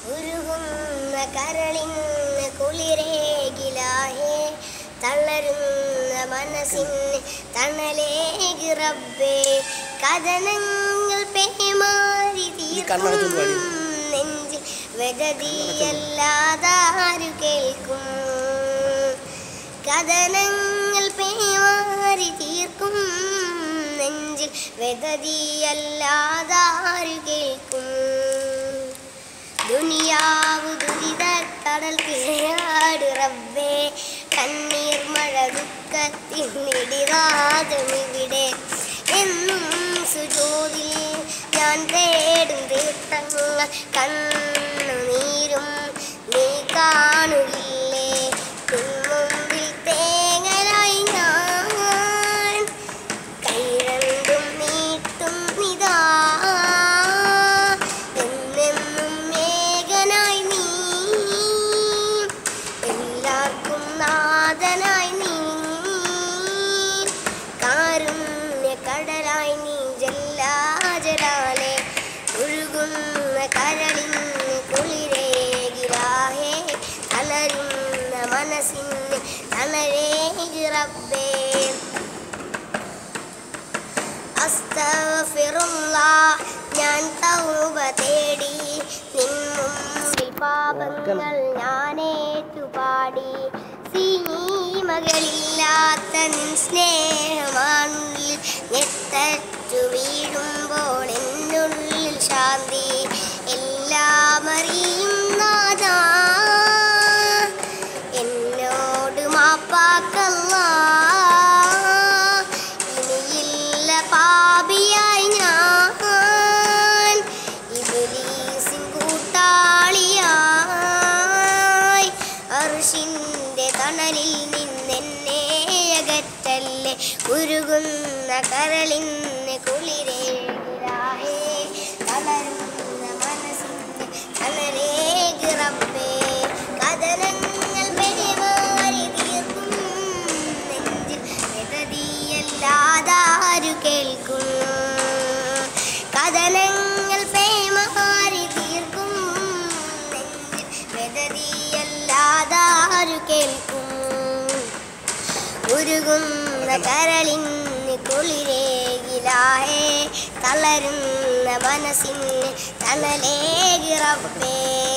ഉരുകുന്ന കരളിന് കുളിരേകിലാഹേ തളരുന്ന മനസ്സിന് തണലേകി റബ്ബേ കഥനങ്ങൾ പേമാരി കണ്ണടച്ചൊന്ന് പാടി. തീർക്കും നെഞ്ചിൽ വെതതിയല്ലാതാരു കേൾക്കും കഥനങ്ങൾ പേമാരി തീർക്കും നെഞ്ചിൽ വെതതിയല്ലാതാരു കേൾക്കും ദുനിയാവ് ദുരിത കടൽ തിരയാട് റബ്ബേ കണ്ണീർ മഴ ദുഃഖത്തിനിടിറാതുമിവിടെ എന്നും സുജോതിൽ ഞാൻ തേടും തീർത്ഥങ്ങൾ കണ്ണുനീരും നീ കാണുകില്ലേ മുമ്പിൽ തേങ്ങലായി ഞാൻ കൈരണ്ടും നീട്ടും നിതാ എന്നെന്നും മേഘനായി നീ എല്ലാവർക്കും നാഥനായി നീ കാരുണ്യ കടലായി നീ ജല്ലാജലാലെ ഒഴുകുന്ന കരളിന് കുളിരേകിരാഹേ തളരുന്ന മനസ്സിന് തണരേകി റബ്ബേ അസ്തഗ്ഫിറുല്ലാ ഞാൻ തൗബ തേടി നിൻ മുമ്പിൽ പാപങ്ങൾ ഞാൻ ഏറ്റുപാടി സീമകളില്ലാത്ത നിൻ സ്നേഹമാണുള്ളിൽ ഞെട്ടറ്റു വീഴുമ്പോൾ എന്നുള്ളിൽ ശാന്തി എല്ലാം അറിയും നാഥാ എന്നോട് മാപ്പാക്കല്ല ഇനിയില്ല പാപിയായി ഞാൻ ഇബിലീസിൻ കൂട്ടാളിയായി അർഷിന്റെ തണലിൽ നിന്നെന്നെ അകറ്റല്ലേ ഉരുകുന്ന കരളിന് കുളിരേകിരാഹേ തളരുന്ന മനസ്സിന് തളരേകി റബ്ബേ കഥനങ്ങൾ പെരുമാറി തീർക്കും നെഞ്ചിൽ വെതതിയല്ലാതാരു കേൾക്കും കഥനങ്ങൾ പേമാറി തീർക്കും നെഞ്ചിൽ വെതതിയല്ലാതാരു കേൾക്കും ഉരുകുന്ന കരളിന് കുളിരേകിലാഹേ തളരുന്ന മനസ്സിന് തണലേകി റബ്ബേ